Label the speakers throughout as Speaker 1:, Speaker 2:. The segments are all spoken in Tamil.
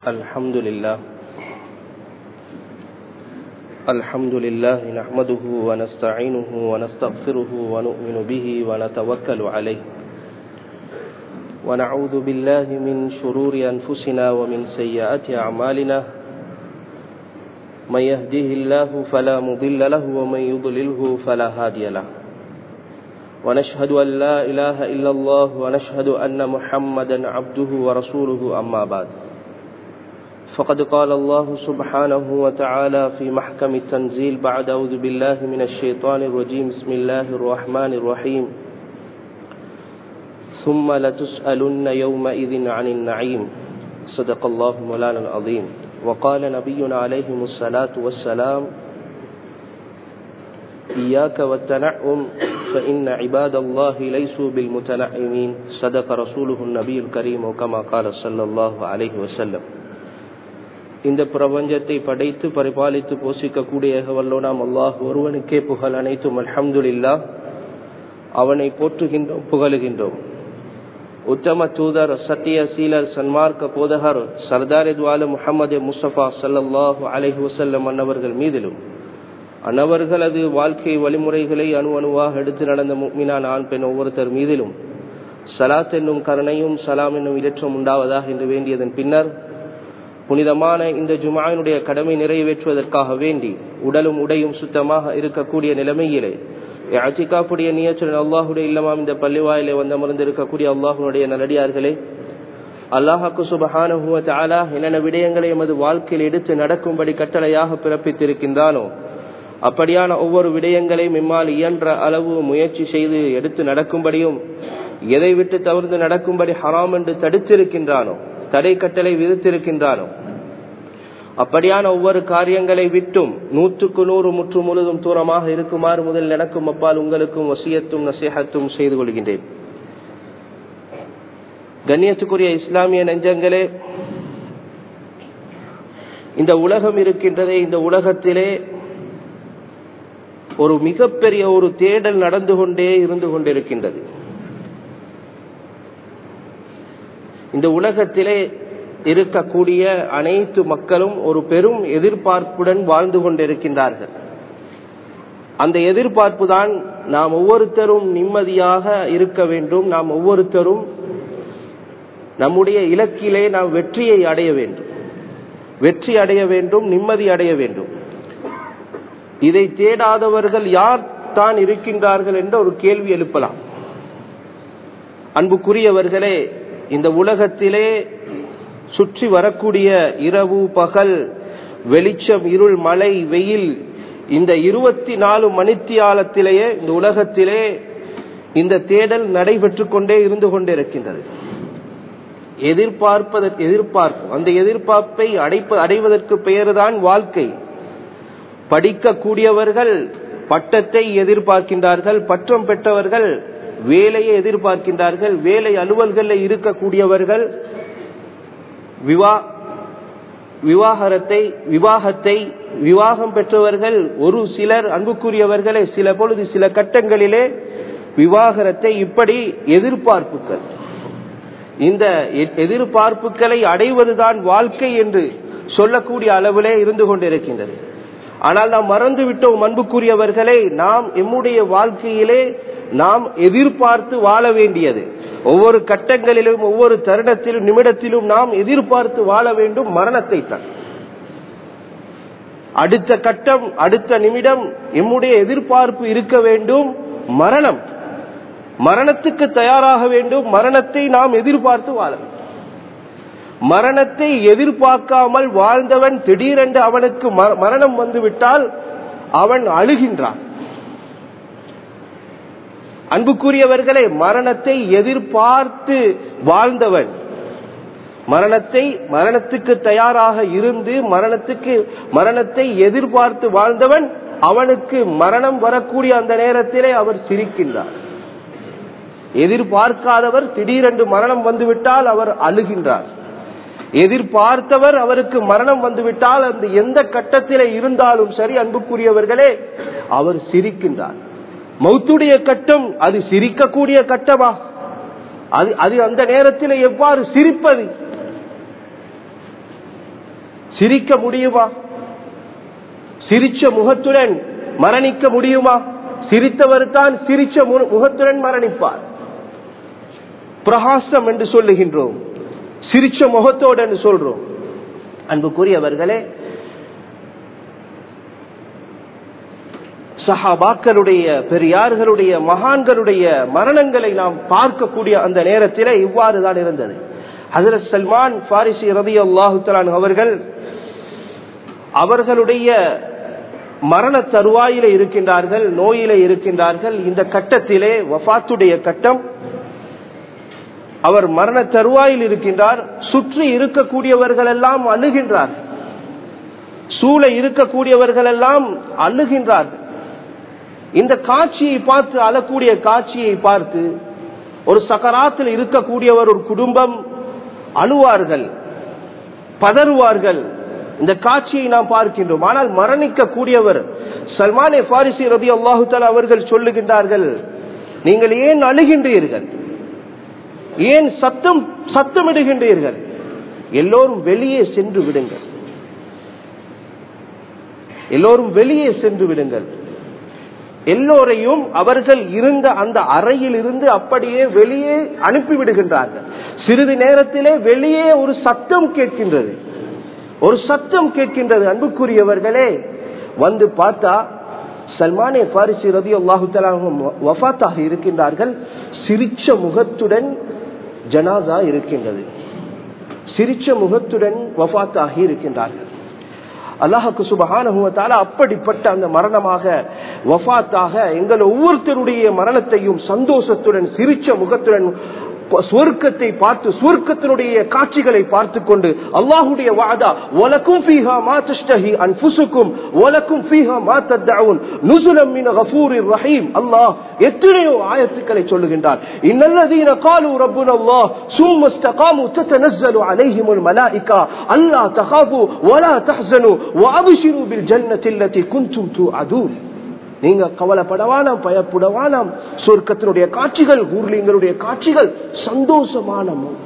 Speaker 1: الحمد لله الحمد لله نحمده ونستعينه ونستغفره ونؤمن به ونتوكل عليه ونعوذ بالله من شرور أنفسنا ومن سيئات أعمالنا من يهده الله فلا مضل له ومن يضلله فلا هادي له ونشهد أن لا إله إلا الله ونشهد أن محمدا عبده ورسوله أما بعد فقد قال الله سبحانه وتعالى في محكم التنزيل بعد أعوذ بالله من الشيطان الرجيم بسم الله الرحمن الرحيم ثم لتسألن يومئذ عن النعيم صدق الله مولانا العظيم وقال نبينا عليه الصلاة والسلام إياك والتنعم فإن عباد الله ليسوا بالمتنعمين صدق رسوله النبي الكريم وكما قال صلى الله عليه وسلم இந்த பிரபஞ்சத்தை படைத்து பரிபாலித்து போஷிக்கக்கூடிய வல்லோனாம் அல்லாஹ் ஒருவனுக்கே புகழ் அனைத்தும் அல்ஹம்துலில்லா அவனை போற்றுகின்றோம் புகழுகின்றோம் உத்தம தூதர் சத்திய சீலர் சன்மார்க்க போதகர் சர்தார் துவால முகமது முஸ்தபா சல்லாஹூ அலஹி வசல்லம் அன்னவர்கள் மீதிலும் அன்னவர்களது வாழ்க்கை வழிமுறைகளை அணு அணுவாக எடுத்து நடந்த மீனான் ஆண் பெண் ஒவ்வொருத்தர் மீதிலும் சலாத் என்னும் கருணையும் சலாம் என்னும் இடற்றம் உண்டாவதாக என்று வேண்டியதன் பின்னர் புனிதமான இந்த ஜுமாயினுடைய கடமை நிறைவேற்றுவதற்காக வேண்டி உடலும் உடையும் சுத்தமாக இருக்கக்கூடிய நிலைமையிலே அச்சிக்காப்புடைய நியச்சுடன் அல்லாஹுடைய இல்லமாம் இந்த பள்ளிவாயிலே வந்து அமர்ந்திருக்கக்கூடிய அல்லாஹுடைய நல்லடியார்களே அல்லாஹாக்கு சுபஹானுவ தாலா என்னென்ன விடயங்களை எமது வாழ்க்கையில் எடுத்து நடக்கும்படி கட்டளையாக பிறப்பித்திருக்கின்றானோ அப்படியான ஒவ்வொரு விடயங்களையும் இம்மால் இயன்ற அளவு முயற்சி செய்து எடுத்து நடக்கும்படியும் எதை விட்டு தவிர்த்து நடக்கும்படி ஹராம் என்று தடுத்திருக்கின்றானோ தடை கட்டளை விதித்திருக்கின்றானோ அப்படியான ஒவ்வொரு காரியங்களை விட்டும் நூற்றுக்கு நூறு முற்று முழுதும் தூரமாக இருக்குமாறு முதல் எனக்கும் அப்பால் உங்களுக்கும் வசியத்தும் நசேகத்தும் செய்து கொள்கின்றேன் கண்ணியத்துக்குரிய இஸ்லாமிய நெஞ்சங்களே இந்த உலகம் இருக்கின்றதே இந்த உலகத்திலே ஒரு மிகப்பெரிய ஒரு தேடல் நடந்து கொண்டே இருந்து கொண்டிருக்கின்றது இந்த உலகத்திலே இருக்கக்கூடிய அனைத்து மக்களும் ஒரு பெரும் எதிர்பார்ப்புடன் வாழ்ந்து கொண்டிருக்கின்றார்கள் அந்த எதிர்பார்ப்பு தான் நாம் ஒவ்வொருத்தரும் நிம்மதியாக இருக்க வேண்டும் நாம் ஒவ்வொருத்தரும் நம்முடைய இலக்கிலே நாம் வெற்றியை அடைய வேண்டும் வெற்றி அடைய வேண்டும் நிம்மதி அடைய வேண்டும் இதை தேடாதவர்கள் யார் தான் இருக்கின்றார்கள் என்ற ஒரு கேள்வி எழுப்பலாம் அன்புக்குரியவர்களே இந்த உலகத்திலே சுற்றி வரக்கூடிய இரவு பகல் வெளிச்சம் இருள் மழை வெயில் இந்த இருபத்தி நாலு மணித்தியாலத்திலேயே இந்த உலகத்திலே இந்த தேடல் நடைபெற்று கொண்டே இருந்து கொண்டிருக்கின்றது எதிர்பார்ப்பதற்கு எதிர்பார்ப்பு அந்த எதிர்பார்ப்பை அடைப்ப அடைவதற்கு பெயர்தான் வாழ்க்கை படிக்கக்கூடியவர்கள் பட்டத்தை எதிர்பார்க்கின்றார்கள் பட்டம் பெற்றவர்கள் வேலையை எதிர்பார்க்கின்றார்கள் வேலை அலுவல்களில் இருக்கக்கூடியவர்கள் விவா விவாகரத்தை விவாகத்தை விவாகம் பெற்றவர்கள் ஒரு சிலர் அன்புக்குரியவர்களே சில பொழுது சில கட்டங்களிலே விவாகரத்தை இப்படி எதிர்பார்ப்புகள் இந்த எதிர்பார்ப்புகளை அடைவதுதான் வாழ்க்கை என்று சொல்லக்கூடிய அளவிலே இருந்து கொண்டிருக்கின்றது ஆனால் நாம் மறந்து விட்டோம் அன்புக்குரியவர்களே நாம் எம்முடைய வாழ்க்கையிலே நாம் எதிர்பார்த்து வாழ வேண்டியது ஒவ்வொரு கட்டங்களிலும் ஒவ்வொரு தருணத்திலும் நிமிடத்திலும் நாம் எதிர்பார்த்து வாழ வேண்டும் மரணத்தை தான் அடுத்த கட்டம் அடுத்த நிமிடம் எம்முடைய எதிர்பார்ப்பு இருக்க வேண்டும் மரணம் மரணத்துக்கு தயாராக வேண்டும் மரணத்தை நாம் எதிர்பார்த்து வாழ மரணத்தை எதிர்பார்க்காமல் வாழ்ந்தவன் திடீரென்று அவனுக்கு மரணம் வந்துவிட்டால் அவன் அழுகின்றான் அன்புக்குரியவர்களே மரணத்தை எதிர்பார்த்து வாழ்ந்தவன் மரணத்தை மரணத்துக்கு தயாராக இருந்து மரணத்துக்கு மரணத்தை எதிர்பார்த்து வாழ்ந்தவன் அவனுக்கு மரணம் வரக்கூடிய அந்த நேரத்திலே அவர் சிரிக்கின்றார் எதிர்பார்க்காதவர் திடீரென்று மரணம் வந்துவிட்டால் அவர் அழுகின்றார் எதிர்பார்த்தவர் அவருக்கு மரணம் வந்துவிட்டால் அந்த எந்த கட்டத்திலே இருந்தாலும் சரி அன்புக்குரியவர்களே அவர் சிரிக்கின்றார் மௌத்துடைய கட்டம் அது சிரிக்கக்கூடிய கட்டமா அது அது அந்த நேரத்தில் எவ்வாறு சிரிப்பது சிரிக்க முடியுமா சிரிச்ச முகத்துடன் மரணிக்க முடியுமா சிரித்தவர் தான் சிரிச்ச மு- முகத்துடன் மரணிப்பார் பிரகாசம் என்று சொல்லுகின்றோம் சிரிச்ச முகத்தோடு என்று சொல்றோம் அன்புக்குரியவர்களே சஹாபாக்களுடைய பெரியார்களுடைய மகான்களுடைய மரணங்களை நாம் பார்க்கக்கூடிய அந்த நேரத்திலே இவ்வாறு தான் இருந்தது ஹசரத் சல்மான் பாரிசி ரதி அல்லாஹு அவர்கள் அவர்களுடைய மரண தருவாயில இருக்கின்றார்கள் நோயில இருக்கின்றார்கள் இந்த கட்டத்திலே வஃபாத்துடைய கட்டம் அவர் மரண தருவாயில் இருக்கின்றார் சுற்றி இருக்கக்கூடியவர்கள் எல்லாம் அழுகின்றார்கள் சூழ இருக்கக்கூடியவர்கள் எல்லாம் அழுகின்றார்கள் இந்த காட்சியை பார்த்து அழக்கூடிய காட்சியை பார்த்து ஒரு சக்கராத்தில் இருக்கக்கூடியவர் ஒரு குடும்பம் அழுவார்கள் பதறுவார்கள் இந்த காட்சியை நாம் பார்க்கின்றோம் ஆனால் மரணிக்க கூடியவர் சல்மானே பாரிசி ரதி அல்லாஹு அவர்கள் சொல்லுகின்றார்கள் நீங்கள் ஏன் அழுகின்றீர்கள் ஏன் சத்தம் சத்தமிடுகின்றீர்கள் எல்லோரும் வெளியே சென்று விடுங்கள் எல்லோரும் வெளியே சென்று விடுங்கள் எல்லோரையும் அவர்கள் இருந்த அந்த அறையில் இருந்து அப்படியே வெளியே அனுப்பிவிடுகின்றார்கள் சிறிது நேரத்திலே வெளியே ஒரு சத்தம் கேட்கின்றது ஒரு சத்தம் கேட்கின்றது அன்புக்குரியவர்களே வந்து பார்த்தா சல்மானே பாரிசி ரதி அல்லாஹு வஃபாத்தாக இருக்கின்றார்கள் சிரிச்ச முகத்துடன் ஜனாசா இருக்கின்றது சிரிச்ச முகத்துடன் வஃபாத்தாகி இருக்கின்றார்கள் அல்லாஹுக்கு சுபகானுவத்தால அப்படிப்பட்ட அந்த மரணமாக வஃபாத்தாக எங்கள் ஒவ்வொருத்தருடைய மரணத்தையும் சந்தோஷத்துடன் சிரிச்ச முகத்துடன் சுவர்க்கத்தை பார்த்து சுவர்க்கத்தினுடைய காட்சிகளை பார்த்து கொண்டு அல்லாஹுடைய வாதா ஒலக்கும் ஃபீஹா மா தஷ்டஹி அன்ஃபுசுக்கும் ஒலக்கும் ஃபீஹா மா தத்தஊன் நுஸுலம் மின் கஃபூரிர் ரஹீம் அல்லாஹ் எத்தனையோ ஆயத்துக்களை சொல்லுகின்றார் இன்னல்லதீன காலு ரப்புனா அல்லாஹ் சும்ம இஸ்தகாமு தத்தனஸ்ஸலு அலைஹிமுல் மலாயிகா அல்லா தகாஃபு வலா தஹ்ஸனு வஅப்ஷிரு பில் ஜன்னத்தி அல்லதி குன்தும் துஅதூன் நீங்க கவலைப்படவானாம் பயப்படவானாம் சொர்க்கத்தினுடைய காட்சிகள் ஊர்லிங்களுடைய காட்சிகள் சந்தோஷமான மவுத்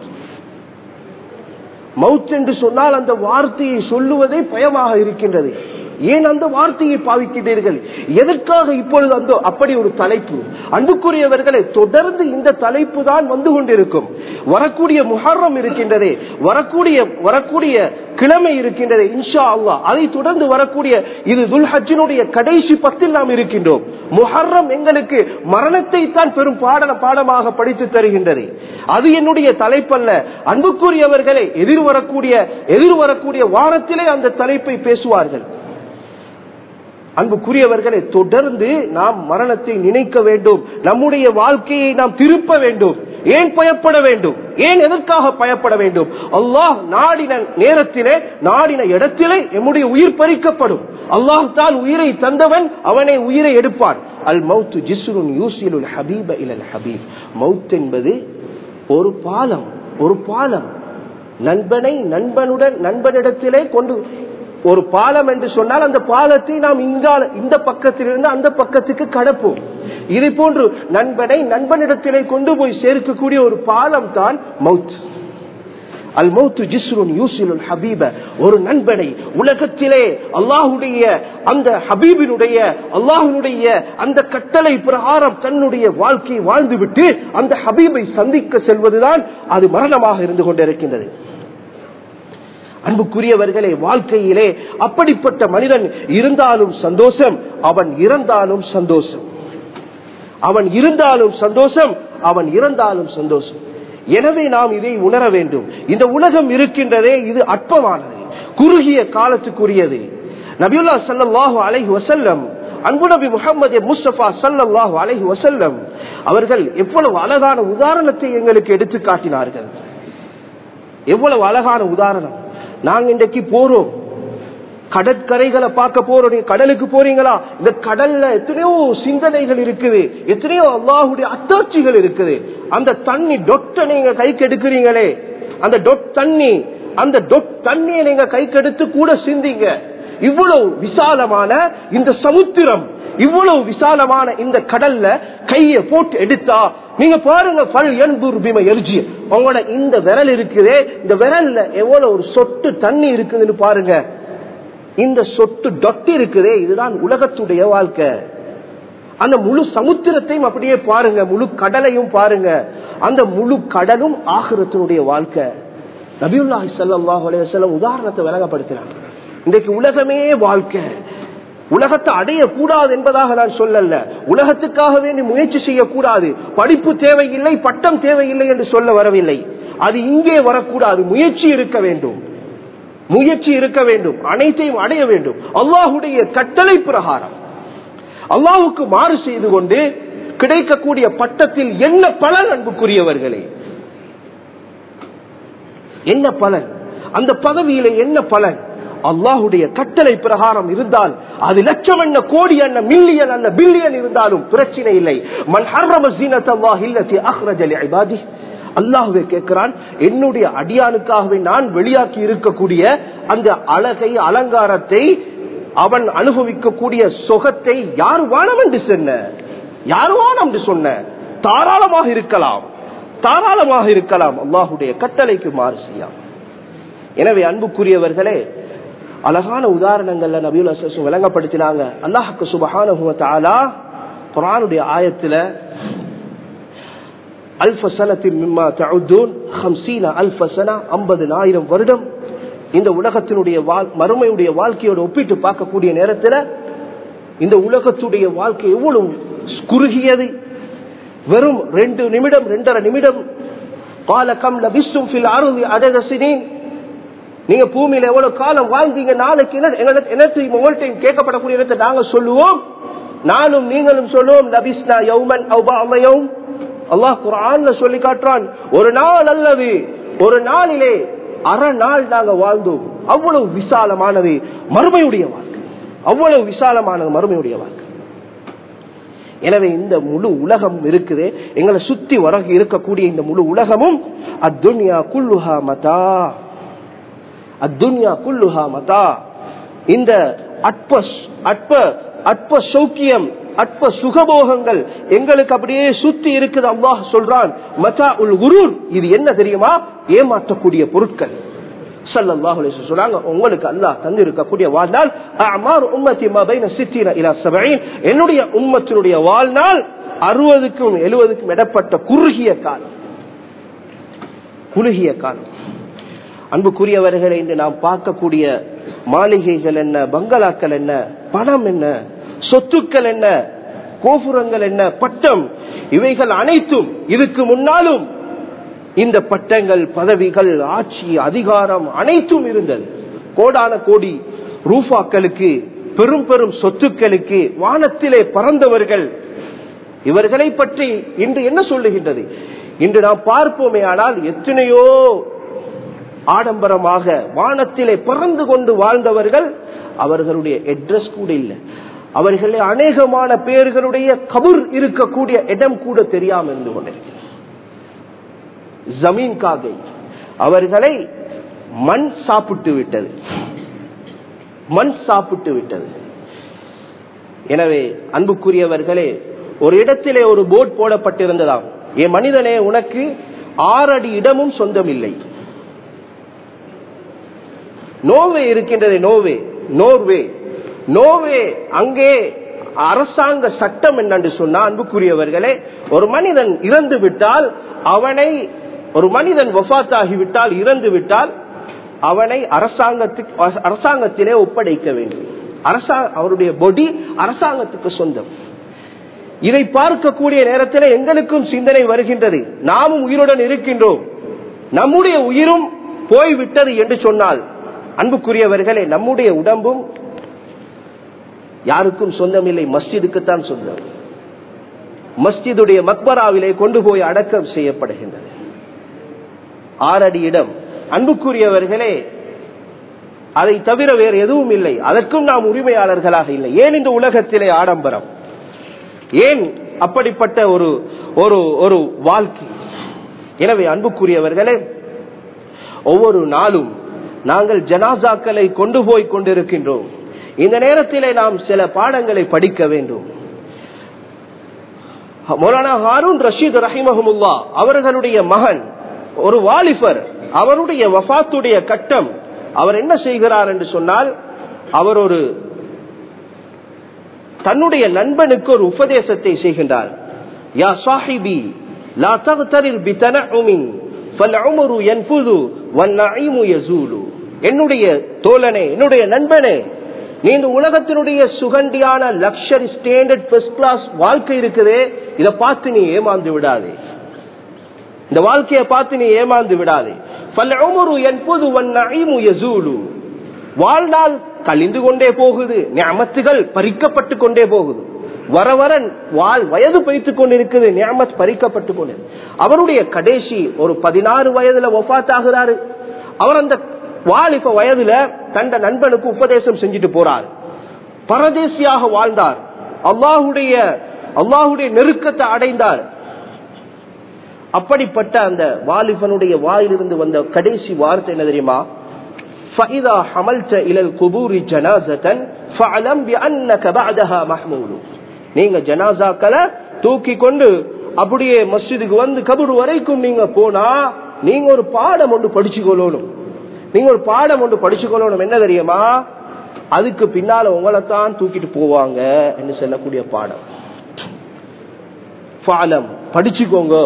Speaker 1: மவுத் என்று சொன்னால் அந்த வார்த்தையை சொல்லுவதே பயமாக இருக்கின்றது ஏன் அந்த வார்த்தையை பாவிக்கிறீர்கள் எதற்காக இப்பொழுது அந்த அப்படி ஒரு தலைப்பு அன்புக்குரியவர்களை தொடர்ந்து இந்த தலைப்பு தான் வந்து கொண்டிருக்கும் வரக்கூடிய முஹர்ரம் இருக்கின்றதே வரக்கூடிய வரக்கூடிய கிழமை இருக்கின்றது இன்ஷா அல்லா அதை தொடர்ந்து வரக்கூடிய இது துல்ஹஜினுடைய கடைசி பத்தில் நாம் இருக்கின்றோம் முஹர்ரம் எங்களுக்கு மரணத்தை தான் பெரும் பாட பாடமாக படித்து தருகின்றது அது என்னுடைய தலைப்பல்ல அன்புக்குரியவர்களை எதிர்வரக்கூடிய எதிர்வரக்கூடிய வாரத்திலே அந்த தலைப்பை பேசுவார்கள் அன்புக்குரியவர்களை தொடர்ந்து நாம் மரணத்தை நினைக்க வேண்டும் நம்முடைய வாழ்க்கையை நாம் திருப்ப வேண்டும் ஏன் பயப்பட வேண்டும் ஏன் எதற்காக பயப்பட வேண்டும் அல்லாஹ் நாடின நேரத்திலே நாடின இடத்திலே எம்முடைய உயிர் பறிக்கப்படும் அல்லாஹ் தான் உயிரை தந்தவன் அவனை உயிரை எடுப்பான் அல் மவுத்து ஜிஸ்ருன் யூசிலுல் ஹபீப இலல் ஹபீப் மவுத் என்பது ஒரு பாலம் ஒரு பாலம் நண்பனை நண்பனுடன் நண்பனிடத்திலே கொண்டு ஒரு பாலம் என்று சொன்னால் அந்த பாலத்தை நாம் இங்கால இந்த பக்கத்திலிருந்து அந்த பக்கத்துக்கு கடப்போம் இதை போன்று நண்பனை நண்பனிடத்திலே கொண்டு போய் சேர்க்கக்கூடிய ஒரு பாலம் தான் மவுத் அல் மௌத்து ஜிஸ்ருன் யூசிலுல் ஹபீப ஒரு நண்பனை உலகத்திலே அல்லாஹுடைய அந்த ஹபீபினுடைய அல்லாஹுடைய அந்த கட்டளை பிரகாரம் தன்னுடைய வாழ்க்கையை வாழ்ந்துவிட்டு அந்த ஹபீபை சந்திக்க செல்வதுதான் அது மரணமாக இருந்து கொண்டிருக்கின்றது அன்புக்குரியவர்களே வாழ்க்கையிலே அப்படிப்பட்ட மனிதன் இருந்தாலும் சந்தோஷம் அவன் இறந்தாலும் சந்தோஷம் அவன் இருந்தாலும் சந்தோஷம் அவன் இறந்தாலும் சந்தோஷம் எனவே நாம் இதை உணர வேண்டும் இந்த உலகம் இருக்கின்றதே இது அற்பமானது குறுகிய காலத்துக்குரியது நபியுல்லா சல்லாஹூ அலைஹி வசல்லம் அன்பு நபி முகமது முஸ்தபா சல்லாஹூ அலைஹி வசல்லம் அவர்கள் எவ்வளவு அழகான உதாரணத்தை எங்களுக்கு எடுத்து காட்டினார்கள் எவ்வளவு அழகான உதாரணம் நாங்க இன்றைக்கு போறோம் கடற்கரைகளை பார்க்க போறோம் நீங்க கடலுக்கு போறீங்களா இந்த கடல்ல எத்தனையோ சிந்தனைகள் இருக்குது எத்தனையோ அல்லாஹுடைய அத்தாட்சிகள் இருக்குது அந்த தண்ணி டொட்ட நீங்க கைக்கு எடுக்கிறீங்களே அந்த டொட் தண்ணி அந்த டொட் தண்ணியை நீங்க கைக்கு எடுத்து கூட சிந்திங்க இவ்வளவு விசாலமான இந்த சமுத்திரம் இவ்வளவு விசாலமான இந்த கடல்ல கைய போட்டு எடுத்தா நீங்க பாருங்க பல் என்பூர் பீம எரிஜி உங்களோட இந்த விரல் இருக்குதே இந்த விரல்ல எவ்வளவு ஒரு சொட்டு தண்ணி இருக்குதுன்னு பாருங்க இந்த சொட்டு டொட்டி இருக்குதே இதுதான் உலகத்துடைய வாழ்க்கை அந்த முழு சமுத்திரத்தையும் அப்படியே பாருங்க முழு கடலையும் பாருங்க அந்த முழு கடலும் ஆகிரத்தினுடைய வாழ்க்கை நபியுல்லாஹி ஸல்லல்லாஹு அலைஹி வஸல்லம் உதாரணத்தை விளங்கப்படுத்தினாங்க இன்றைக்கு உலகமே வாழ்க்கை உலகத்தை அடையக்கூடாது என்பதாக நான் சொல்லல உலகத்துக்காக வேண்டி முயற்சி செய்யக்கூடாது படிப்பு தேவையில்லை பட்டம் தேவையில்லை என்று சொல்ல வரவில்லை அது இங்கே வரக்கூடாது முயற்சி இருக்க வேண்டும் முயற்சி இருக்க வேண்டும் அனைத்தையும் அடைய வேண்டும் அல்லாஹுடைய கட்டளை பிரகாரம் அல்லாஹுக்கு மாறு செய்து கொண்டு கிடைக்கக்கூடிய பட்டத்தில் என்ன பலன் அன்புக்குரியவர்களே என்ன பலன் அந்த பதவியில என்ன பலன் அல்லாஹுடைய கட்டளை பிரகாரம் இருந்தால் அது லட்சம் என்ன கோடி என்ன மில்லியன் அல்ல பில்லியன் இருந்தாலும் பிரச்சனை இல்லை மன் ஹர்ரம ஸீனத்தல்லாஹி அல்லதி அக்ரஜ லிஇபாதி அல்லாஹ்வே கேட்கிறான் என்னுடைய அடியானுக்காகவே நான் வெளியாக்கி இருக்கக்கூடிய அந்த அழகை அலங்காரத்தை அவன் அனுபவிக்கக்கூடிய சுகத்தை யார் வானம் என்று சொன்ன யார் வானம் என்று சொன்ன தாராளமாக இருக்கலாம் தாராளமாக இருக்கலாம் அல்லாஹுடைய கட்டளைக்கு மாறு செய்யாம் எனவே அன்புக்குரியவர்களே அழகான உதாரணங்கள்ல நபியுல் அசசும் விளங்கப்படுத்தினாங்க அல்லாஹுக்கு சுபஹான குரானுடைய ஆயத்துல அல்பசனத்தின் மிம்மா தவுதூன் ஹம்சீன அல்பசனா ஐம்பதுனாயிரம் வருடம் இந்த உலகத்தினுடைய மறுமையுடைய வாழ்க்கையோடு ஒப்பிட்டு பார்க்கக்கூடிய நேரத்தில் இந்த உலகத்துடைய வாழ்க்கை எவ்வளவு குறுகியது வெறும் ரெண்டு நிமிடம் ரெண்டரை நிமிடம் காலக்கம் லபிஸ்டும் ஃபில் அருள் அதசினேன் நீங்க பூமியில எவ்வளவு காலம் வாழ்ந்தீங்க நாளைக்கு என்ன உங்கள்கிட்ட கேட்கப்படக்கூடிய இடத்தை நாங்க சொல்லுவோம் நானும் நீங்களும் சொல்லுவோம் நபிஸ்னா யௌமன் அவ்பாமையும் அல்லாஹ் குரான்ல சொல்லி காட்டுறான் ஒரு நாள் அல்லது ஒரு நாளிலே அரை நாள் நாங்க வாழ்ந்தோம் அவ்வளவு விசாலமானது மறுமையுடைய வாழ்க்கை அவ்வளவு விசாலமானது மறுமையுடைய வாழ்க்கை எனவே இந்த முழு உலகம் இருக்குது எங்களை சுத்தி வர இருக்கக்கூடிய இந்த முழு உலகமும் அத்துன்யா குல்லுஹா மதா அத்துன்யா குல்லுஹா மதா இந்த அற்ப அற்ப அற்ப சௌக்கியம் அற்ப சுகபோகங்கள் எங்களுக்கு அப்படியே சுத்தி இருக்குது அல்லாஹ் சொல்றான் மச்சா உல் குரூர் இது என்ன தெரியுமா ஏமாற்றக்கூடிய பொருட்கள் சல்லல்லாஹு சொன்னாங்க உங்களுக்கு அல்லாஹ் தந்து இருக்கக்கூடிய வாழ்நாள் அமார் உம்மத்தி மபைன சித்தின இலா சபையின் என்னுடைய உம்மத்தினுடைய வாழ்நாள் அறுபதுக்கும் எழுபதுக்கும் இடப்பட்ட குறுகிய காலம் குறுகிய காலம் அன்புக்குரியவர்களை இன்று நாம் பார்க்கக்கூடிய மாளிகைகள் என்ன பங்களாக்கள் என்ன பணம் என்ன சொத்துக்கள் என்ன கோபுரங்கள் என்ன பட்டம் இவைகள் அனைத்தும் இதுக்கு முன்னாலும் இந்த பட்டங்கள் பதவிகள் ஆட்சி அதிகாரம் அனைத்தும் இருந்தது கோடான கோடி ரூபாக்களுக்கு பெரும் பெரும் சொத்துக்களுக்கு வானத்திலே பறந்தவர்கள் இவர்களை பற்றி இன்று என்ன சொல்லுகின்றது இன்று நாம் பார்ப்போமே ஆனால் எத்தனையோ ஆடம்பரமாக வானத்திலே பறந்து கொண்டு வாழ்ந்தவர்கள் அவர்களுடைய அட்ரஸ் கூட இல்லை அவர்களே அநேகமான பேர்களுடைய கபூர் இருக்கக்கூடிய இடம் கூட தெரியாமல் இருந்து கொண்டிருக்கிறது ஜமீன் காகை அவர்களை மண் சாப்பிட்டு விட்டது மண் சாப்பிட்டு விட்டது எனவே அன்புக்குரியவர்களே ஒரு இடத்திலே ஒரு போர்ட் போடப்பட்டிருந்ததாம் என் மனிதனே உனக்கு ஆறடி இடமும் சொந்தம் இல்லை நோவே இருக்கின்றது நோவே நோர்வே நோவே அங்கே அரசாங்க சட்டம் என்னென்று சொன்னா அன்புக்குரியவர்களே ஒரு மனிதன் இறந்து விட்டால் அவனை ஒரு மனிதன் வஃத்தாகிவிட்டால் இறந்து விட்டால் அவனை அரசாங்கத்துக்கு அரசாங்கத்திலே ஒப்படைக்க வேண்டும் அரசா அவருடைய பொடி அரசாங்கத்துக்கு சொந்தம் இதை பார்க்கக்கூடிய நேரத்தில் எங்களுக்கும் சிந்தனை வருகின்றது நாமும் உயிருடன் இருக்கின்றோம் நம்முடைய உயிரும் போய்விட்டது என்று சொன்னால் அன்புக்குரியவர்களே நம்முடைய உடம்பும் யாருக்கும் சொந்தம் இல்லை மஸ்ஜிதுக்குத்தான் சொந்தம் மஸ்ஜிதுடைய மக்பராவிலே கொண்டு போய் அடக்கம் செய்யப்படுகின்றது ஆறடி இடம் அன்புக்குரியவர்களே அதை தவிர வேறு எதுவும் இல்லை அதற்கும் நாம் உரிமையாளர்களாக இல்லை ஏன் இந்த உலகத்திலே ஆடம்பரம் ஏன் அப்படிப்பட்ட ஒரு ஒரு ஒரு வாழ்க்கை எனவே அன்புக்குரியவர்களே ஒவ்வொரு நாளும் நாங்கள் ஜனாசாக்களை கொண்டு போய் கொண்டிருக்கின்றோம் இந்த நேரத்திலே நாம் சில பாடங்களை படிக்க வேண்டும் மௌலானா ஹாரூன் ரஷீத் ரஹிமஹமுல்லா அவர்களுடைய மகன் ஒரு வாலிபர் அவருடைய வஃத்துடைய கட்டம் அவர் என்ன செய்கிறார் என்று சொன்னால் அவர் ஒரு தன்னுடைய நண்பனுக்கு ஒரு உபதேசத்தை செய்கின்றார் யா சாஹிபி லா தகுத்தரில் பித்தனஉமின் ஃபல்உமரு யன்ஃபுது வன்னஈமு யஸூலு என்னுடைய தோழனே என்னுடைய நண்பனே நீ இந்த உலகத்தினுடைய சுகண்டியான லக்ஷரி ஸ்டாண்டர்ட் ஃபர்ஸ்ட் கிளாஸ் வாழ்க்கை இருக்குதே இதை பார்த்து நீ ஏமாந்து விடாதே இந்த வாழ்க்கையை பார்த்து நீ ஏமாந்து விடாதே ஃபல்உமரு யன்ஃபுது வன்னஈமு யஸூலு வாழ்நாள் கழிந்து கொண்டே போகுது ஞாமத்துகள் பறிக்கப்பட்டு கொண்டே போகுது வர வர வாழ் வயது பைத்துக் கொண்டிருக்குது ஞாமத் பறிக்கப்பட்டு கொண்டு அவருடைய கடைசி ஒரு பதினாறு வயதுல ஒஃபாத் ஆகிறாரு அவர் அந்த வாலிப வயதுல தந்த நண்பனுக்கு உபதேசம் செஞ்சுட்டு போறார் பரதேசியாக வாழ்ந்தார் அல்லாஹுடைய அல்லாஹுடைய நெருக்கத்தை அடைந்தார் அப்படிப்பட்ட அந்த வாலிபனுடைய வாயிலிருந்து வந்த கடைசி வார்த்தை என்ன தெரியுமா فإذا حملت إلى القبور جنازة فاعلم بأنك بعدها محمول நீங்க ஜனாசாக்களை தூக்கி கொண்டு அப்படியே மஸ்ஜிதுக்கு வந்து கபூர் வரைக்கும் நீங்க போனா நீங்க ஒரு பாடம் ஒன்று படிச்சு கொள்ளணும் நீங்க ஒரு பாடம் ஒன்று படிச்சு கொள்ளணும் என்ன தெரியுமா அதுக்கு பின்னால உங்களைத்தான் தூக்கிட்டு போவாங்க என்று சொல்லக்கூடிய பாடம் பாலம் படிச்சுக்கோங்க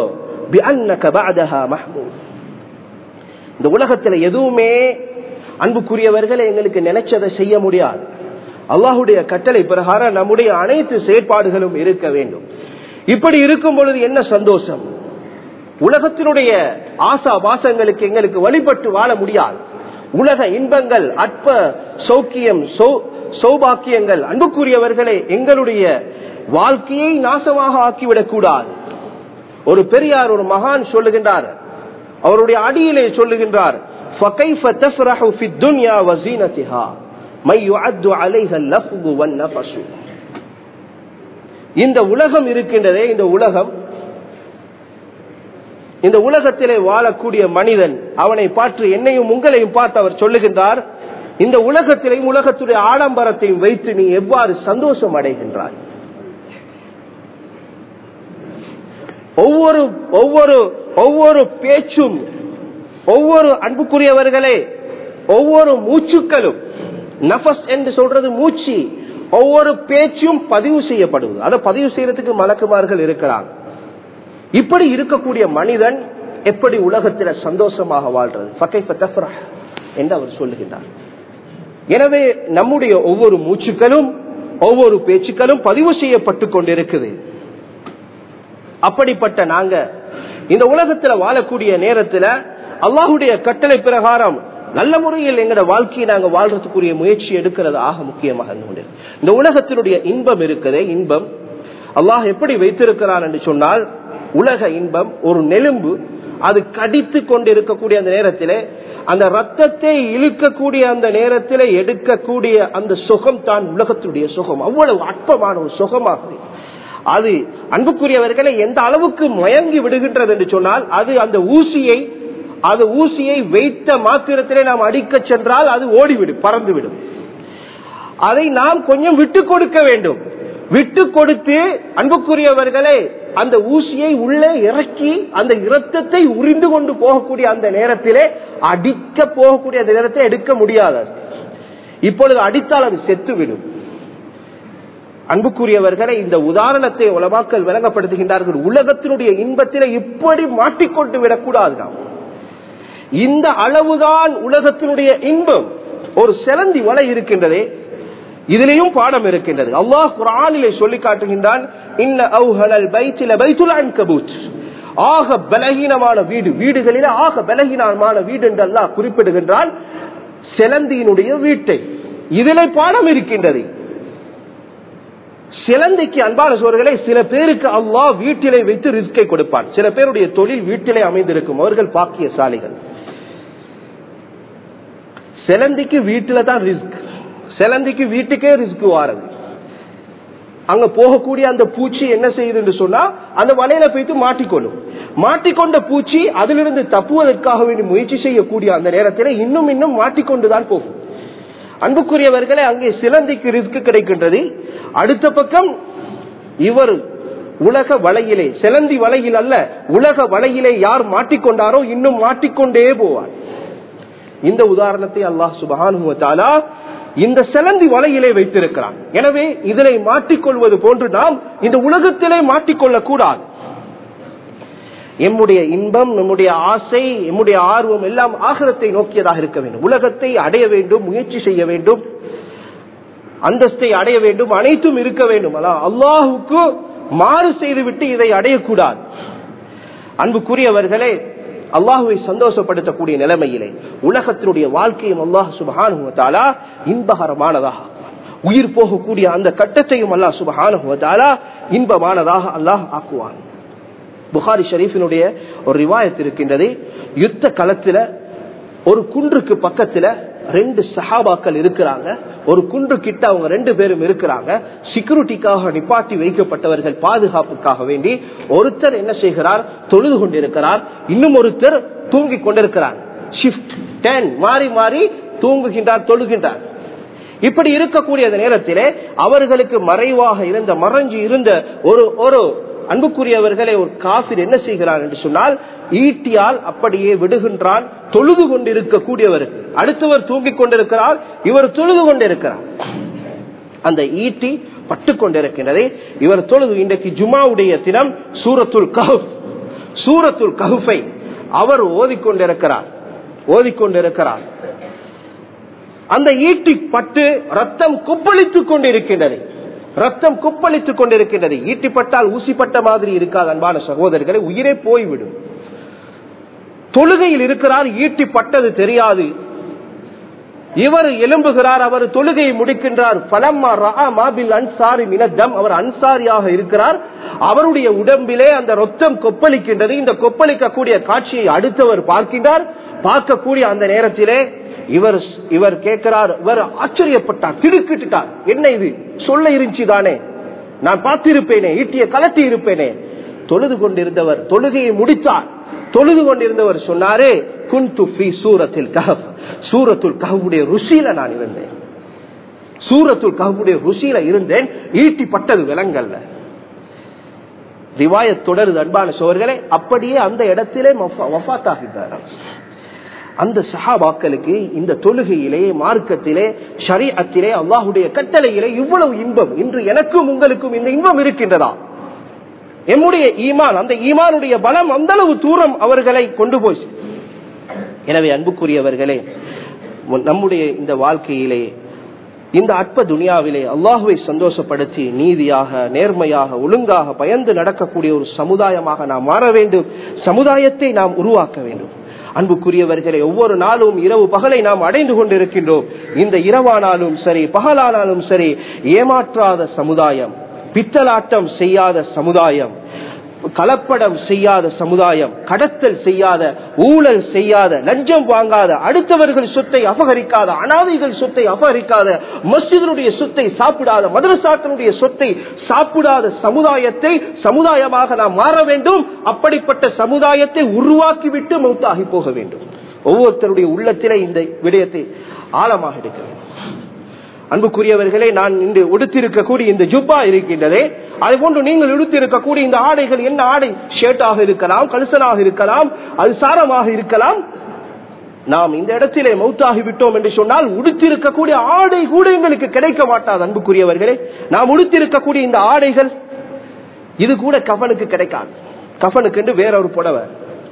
Speaker 1: இந்த உலகத்துல எதுவுமே அன்புக்குரியவர்களை எங்களுக்கு நினைச்சதை செய்ய முடியாது அல்லாஹுடைய கட்டளை பிரகாரம் நம்முடைய அனைத்து செயற்பாடுகளும் இருக்க வேண்டும் இப்படி இருக்கும் பொழுது என்ன சந்தோஷம் உலகத்தினுடைய ஆசா வாசங்களுக்கு எங்களுக்கு வழிபட்டு வாழ முடியாது உலக இன்பங்கள் அற்ப சௌக்கியம் சௌபாக்கியங்கள் அன்புக்குரியவர்களை எங்களுடைய வாழ்க்கையை நாசமாக ஆக்கிவிடக் கூடாது ஒரு பெரியார் ஒரு மகான் சொல்லுகின்றார் அவருடைய அடியிலே சொல்லுகின்றார் فكيف تفرح في الدنيا وزينتها من يعد عليها اللفظ والنفس இந்த உலகம் இருக்கின்றதே இந்த உலகம் இந்த உலகத்திலே வாழக்கூடிய மனிதன் அவனை பார்த்து என்னையும் உங்களையும் பார்த்து அவர் சொல்லுகின்றார் இந்த உலகத்திலையும் உலகத்துடைய ஆடம்பரத்தையும் வைத்து நீ எவ்வாறு சந்தோஷம் அடைகின்றாய் ஒவ்வொரு ஒவ்வொரு ஒவ்வொரு பேச்சும் ஒவ்வொரு அன்புக்குரியவர்களே ஒவ்வொரு மூச்சுக்களும் நபஸ் என்று சொல்றது மூச்சு ஒவ்வொரு பேச்சும் பதிவு செய்யப்படுவது அதை பதிவு செய்யறதுக்கு மலக்குமார்கள் இருக்கிறாங்க இப்படி இருக்கக்கூடிய மனிதன் எப்படி உலகத்தில் சந்தோஷமாக வாழ்றது என்று அவர் சொல்லுகின்றார் எனவே நம்முடைய ஒவ்வொரு மூச்சுக்களும் ஒவ்வொரு பேச்சுக்களும் பதிவு செய்யப்பட்டு கொண்டிருக்குது அப்படிப்பட்ட நாங்க இந்த உலகத்துல வாழக்கூடிய நேரத்துல அல்லாஹுடைய கட்டளை பிரகாரம் நல்ல முறையில் எங்கட வாழ்க்கையை நாங்க வாழ்றதுக்குரிய முயற்சி எடுக்கிறது ஆக முக்கியமாக இந்த உலகத்தினுடைய இன்பம் இருக்குதே இன்பம் அல்லாஹ் எப்படி வைத்திருக்கிறான் என்று சொன்னால் உலக இன்பம் ஒரு நெலும்பு அது கடித்து கொண்டு இருக்கக்கூடிய அந்த நேரத்திலே அந்த ரத்தத்தை இழுக்கக்கூடிய அந்த நேரத்தில் எடுக்கக்கூடிய அந்த சுகம் தான் உலகத்துடைய சுகம் அவ்வளவு அற்பமான ஒரு சுகமாகுது அது அன்புக்குரியவர்களை எந்த அளவுக்கு மயங்கி விடுகின்றது என்று சொன்னால் அது அந்த ஊசியை அது ஊசியை வைத்த மாத்திரத்திலே நாம் அடிக்க சென்றால் அது ஓடிவிடும் பறந்துவிடும் அதை நாம் கொஞ்சம் விட்டு கொடுக்க வேண்டும் விட்டு கொடுத்து அன்புக்குரியவர்களே அந்த ஊசியை உள்ளே இறக்கி அந்த இரத்தத்தை உறிந்து கொண்டு போகக்கூடிய அந்த நேரத்திலே அடிக்க போகக்கூடிய அந்த நேரத்தை எடுக்க முடியாது இப்பொழுது அடித்தால் அது செத்துவிடும் அன்புக்குரியவர்களை இந்த உதாரணத்தை உலமாக்கல் விளங்கப்படுத்துகின்றார்கள் உலகத்தினுடைய இன்பத்திலே இப்படி மாட்டிக்கொண்டு விடக்கூடாது நாம் இந்த அளவுதான் உலகத்தினுடைய இன்பம் ஒரு செலந்தி வலை இருக்கின்றதே இதிலேயும் பாடம் இருக்கின்றது அல்லாஹ் குரானிலே சொல்லி காட்டுகின்றான் ஆக பலகீனமான வீடு வீடுகளில் ஆக பலகீனமான வீடு என்று அல்லாஹ் குறிப்பிடுகின்றான் செலந்தியினுடைய வீட்டை இதிலே பாடம் இருக்கின்றது சிலந்தைக்கு அன்பான சோர்களை சில பேருக்கு அல்லாஹ் வீட்டிலே வைத்து ரிஸ்கை கொடுப்பான் சில பேருடைய தொழில் வீட்டிலே அமைந்திருக்கும் அவர்கள் பாக்கியசாலிகள் சிலந்திக்கு வீட்டில தான் ரிஸ்க் சிலந்திக்கு வீட்டுக்கே ரிஸ்க் வாரது அங்க போகக்கூடிய அந்த பூச்சி என்ன செய்யுதுன்னு சொன்னா அந்த வலையில போயிட்டு மாட்டிக்கொள்ளும் மாட்டிக்கொண்ட பூச்சி அதிலிருந்து தப்புவதற்காக வேண்டி முயற்சி செய்யக்கூடிய அந்த நேரத்தில் இன்னும் இன்னும் மாட்டிக்கொண்டுதான் போகும் அன்புக்குரியவர்களே அங்கே சிலந்திக்கு ரிஸ்க் கிடைக்கின்றது அடுத்த பக்கம் இவர் உலக வலையிலே சிலந்தி வலையில் அல்ல உலக வலையிலே யார் மாட்டிக்கொண்டாரோ இன்னும் மாட்டிக்கொண்டே போவார் இந்த உதாரணத்தை அல்லாஹ் சுபஹானுவத்தாலா இந்த சிலந்தி வலையிலே வைத்திருக்கிறான் எனவே இதனை மாட்டிக்கொள்வது போன்று நாம் இந்த உலகத்திலே மாட்டிக்கொள்ளக் கூடாது எம்முடைய இன்பம் நம்முடைய ஆசை எம்முடைய ஆர்வம் எல்லாம் ஆகரத்தை நோக்கியதாக இருக்க வேண்டும் உலகத்தை அடைய வேண்டும் முயற்சி செய்ய வேண்டும் அந்தஸ்தை அடைய வேண்டும் அனைத்தும் இருக்க வேண்டும் அதான் அல்லாஹுக்கு மாறு செய்துவிட்டு இதை அடையக்கூடாது அன்புக்குரியவர்களே அல்லாஹுவை சந்தோஷப்படுத்தக்கூடிய நிலைமையிலே உலகத்தினுடைய வாழ்க்கையும் அல்லாஹ் சுபஹானுவத்தாலா இன்பகரமானதாக உயிர் போகக்கூடிய அந்த கட்டத்தையும் அல்லாஹ் சுபஹானுவத்தாலா இன்பமானதாக அல்லாஹ் ஆக்குவான் புகாரி ஷரீஃபினுடைய ஒரு ரிவாயத் இருக்கின்றது யுத்த களத்துல ஒரு குன்றுக்கு பக்கத்துல ரெண்டு சஹாபாக்கள் இருக்கிறாங்க ஒரு குன்று கிட்ட அவங்க ரெண்டு பேரும் இருக்கிறாங்க செக்யூரிட்டிக்காக நிப்பாட்டி வைக்கப்பட்டவர்கள் பாதுகாப்புக்காக வேண்டி ஒருத்தர் என்ன செய்கிறார் தொழுது கொண்டிருக்கிறார் இன்னும் ஒருத்தர் தூங்கி கொண்டிருக்கிறார் ஷிப்ட் டென் மாறி மாறி தூங்குகின்றார் தொழுகின்றார் இப்படி இருக்கக்கூடிய நேரத்திலே அவர்களுக்கு மறைவாக இருந்த மறைஞ்சு இருந்த ஒரு ஒரு அன்புக்குரியவர்களை ஒரு காபிர் என்ன செய்கிறார் என்று சொன்னால் ஈட்டியால் அப்படியே விடுகின்றான் தொழுது கொண்டிருக்கக்கூடியவருக்கு அடுத்தவர் தூங்கிக் கொண்டிருக்கிறார் இவர் தொழுது கொண்டிருக்கிறார் அந்த ஈட்டி பட்டு கொண்டிருக்கின்றது இவர் தொழுது இன்றைக்கு ஜுமாவுடைய தினம் சூரத்துல் கஹுப் சூரத்துல் கஹுஃபை அவர் ஓதிக்கொண்டிருக்கிறார் ஓதிக்கொண்டிருக்கிறார் அந்த ஈட்டி பட்டு ரத்தம் கொப்பளித்துக் கொண்டிருக்கின்றது ரத்தம் குப்பளித்துக் கொண்டிருக்கின்றது ஈட்டிப்பட்டால் ஊசிப்பட்ட மாதிரி இருக்காது அன்பான சகோதரர்களை உயிரே போய்விடும் தொழுகையில் இருக்கிறார் ஈட்டிப்பட்டது தெரியாது இவர் எலும்புகிறார் அவர் தொழுகையை முடிக்கின்றார் பலம்மா மாபில் அன்சாரி மினதம் அவர் அன்சாரியாக இருக்கிறார் அவருடைய உடம்பிலே அந்த ரத்தம் கொப்பளிக்கின்றது இந்த கொப்பளிக்கக்கூடிய காட்சியை அடுத்தவர் பார்க்கின்றார் பார்க்கக்கூடிய அந்த நேரத்திலே இவர் இவர் கேட்கிறார் இவர் ஆச்சரியப்பட்டார் திடுக்கிட்டார் என்ன இது சொல்ல இருந்துச்சு தானே நான் பார்த்திருப்பேனே ஈட்டிய கலட்டி இருப்பேனே தொழுது கொண்டிருந்தவர் தொழுகையை முடித்தார் தொழுது கொண்டிருந்தவர் சொன்னாரே குன்து சூரத்தில் கஹப் சூரத்துல் கஹவுடைய ருசியில நான் இருந்தேன் சூரத்துல் கஹவுடைய ருசியில இருந்தேன் ஈட்டி பட்டது விலங்கல்ல ரிவாய தொடருது அன்பான சோர்களே அப்படியே அந்த இடத்திலே வஃத்தாகிட்டார் அந்த சஹாபாக்களுக்கு இந்த தொழுகையிலே மார்க்கத்திலே ஷரீஅத்திலே அல்லாஹுடைய கட்டளையிலே இவ்வளவு இன்பம் இன்று எனக்கும் உங்களுக்கும் இந்த இன்பம் இருக்கின்றதா எம்முடைய ஈமான் அந்த ஈமானுடைய பலம் அந்த அளவு தூரம் அவர்களை கொண்டு போய் எனவே அன்புக்குரியவர்களே நம்முடைய இந்த வாழ்க்கையிலே இந்த அற்ப துனியாவிலே அல்லாஹுவை சந்தோஷப்படுத்தி நீதியாக நேர்மையாக ஒழுங்காக பயந்து நடக்கக்கூடிய ஒரு சமுதாயமாக நாம் மாற வேண்டும் சமுதாயத்தை நாம் உருவாக்க வேண்டும் அன்புக்குரியவர்களை ஒவ்வொரு நாளும் இரவு பகலை நாம் அடைந்து கொண்டிருக்கின்றோம் இந்த இரவானாலும் சரி பகலானாலும் சரி ஏமாற்றாத சமுதாயம் பித்தலாட்டம் செய்யாத சமுதாயம் கலப்படம் செய்யாத சமுதாயம் கடத்தல் செய்யாத ஊழல் செய்யாத லஞ்சம் வாங்காத அடுத்தவர்கள் சொத்தை அபகரிக்காத அனாதைகள் சொத்தை அபகரிக்காத மஸ்ஜிதனுடைய சொத்தை சாப்பிடாத மதரசாத்தினுடைய சொத்தை சாப்பிடாத சமுதாயத்தை சமுதாயமாக நாம் மாற வேண்டும் அப்படிப்பட்ட சமுதாயத்தை உருவாக்கிவிட்டு மௌத்தாகி போக வேண்டும் ஒவ்வொருத்தருடைய உள்ளத்திலே இந்த விடயத்தை ஆழமாக எடுக்க வேண்டும் அன்புக்குரியவர்களே நான் இன்று உடுத்திருக்கக்கூடிய இந்த ஜுப்பா இருக்கின்றதே அதை போன்று நீங்கள் உடுத்திருக்கக்கூடிய இந்த ஆடைகள் என்ன ஆடை ஷர்ட்டாக இருக்கலாம் கலுசனாக இருக்கலாம் அது சாரமாக இருக்கலாம் நாம் இந்த இடத்திலே மௌத்தாகி விட்டோம் என்று சொன்னால் உடுத்திருக்கக்கூடிய ஆடை கூட எங்களுக்கு கிடைக்க மாட்டாது அன்புக்குரியவர்களே நாம் உடுத்திருக்கக்கூடிய இந்த ஆடைகள் இது கூட கஃனுக்கு கிடைக்காது கஃனுக்கு என்று வேற ஒரு புடவை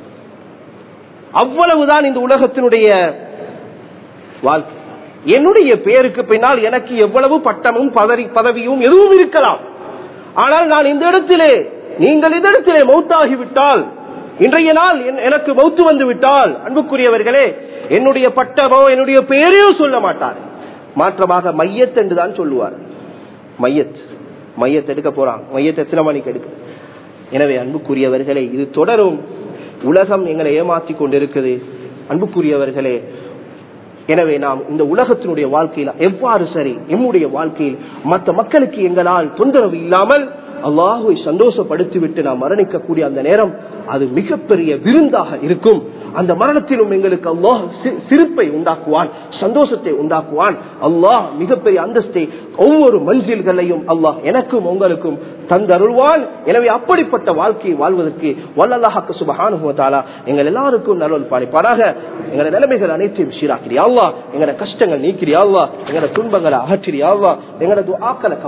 Speaker 1: அவ்வளவுதான் இந்த உலகத்தினுடைய வாழ்க்கை என்னுடைய பெயருக்கு பின்னால் எனக்கு எவ்வளவு பட்டமும் பதவி பதவியும் எதுவும் இருக்கலாம் ஆனால் நான் இந்த இடத்திலே நீங்கள் இந்த இடத்திலே மௌத்தாகிவிட்டால் இன்றைய நாள் எனக்கு மௌத்து வந்து விட்டால் அன்புக்குரியவர்களே என்னுடைய பட்டமோ என்னுடைய பெயரையோ சொல்ல மாட்டார் மாற்றமாக மையத் என்று தான் சொல்லுவார் மையத் மையத் எடுக்க போறான் மையத்தை எத்தனை மணிக்கு எடுக்க எனவே அன்புக்குரியவர்களே இது தொடரும் உலகம் எங்களை ஏமாற்றி கொண்டிருக்குது அன்புக்குரியவர்களே எனவே நாம் இந்த உலகத்தினுடைய வாழ்க்கையில் எவ்வாறு சரி எம்முடைய வாழ்க்கையில் மற்ற மக்களுக்கு எங்களால் தொந்தரவு இல்லாமல் அல்லாஹுவை சந்தோஷப்படுத்தி விட்டு நாம் மரணிக்கக்கூடிய அந்த நேரம் அது மிகப்பெரிய விருந்தாக இருக்கும் அந்த மரணத்திலும் எங்களுக்கு அல்லாஹ் சி- சிரிப்பை உண்டாக்குவான் சந்தோஷத்தை உண்டாக்குவான் அல்லாஹ் மிகப்பெரிய அந்தஸ்தை ஒவ்வொரு மஞ்சில்களையும் அல்லாஹ் எனக்கும் உங்களுக்கும் தந்தருள்வான் எனவே அப்படிப்பட்ட வாழ்க்கையை வாழ்வதற்கு வல்லல்லாஹாக்கு சுபஹானுவத்தாலா எங்கள் எல்லாருக்கும் நலவல் பாலிப்பாராக எங்களோட நிலைமைகள் அனைத்தையும் சீராக்கிறியா அல்லா எங்களோட கஷ்டங்கள் நீக்கிறியா அல்லா எங்களோட துன்பங்களை அகற்றிறியா அல்லா எங்களோட ஆக்களை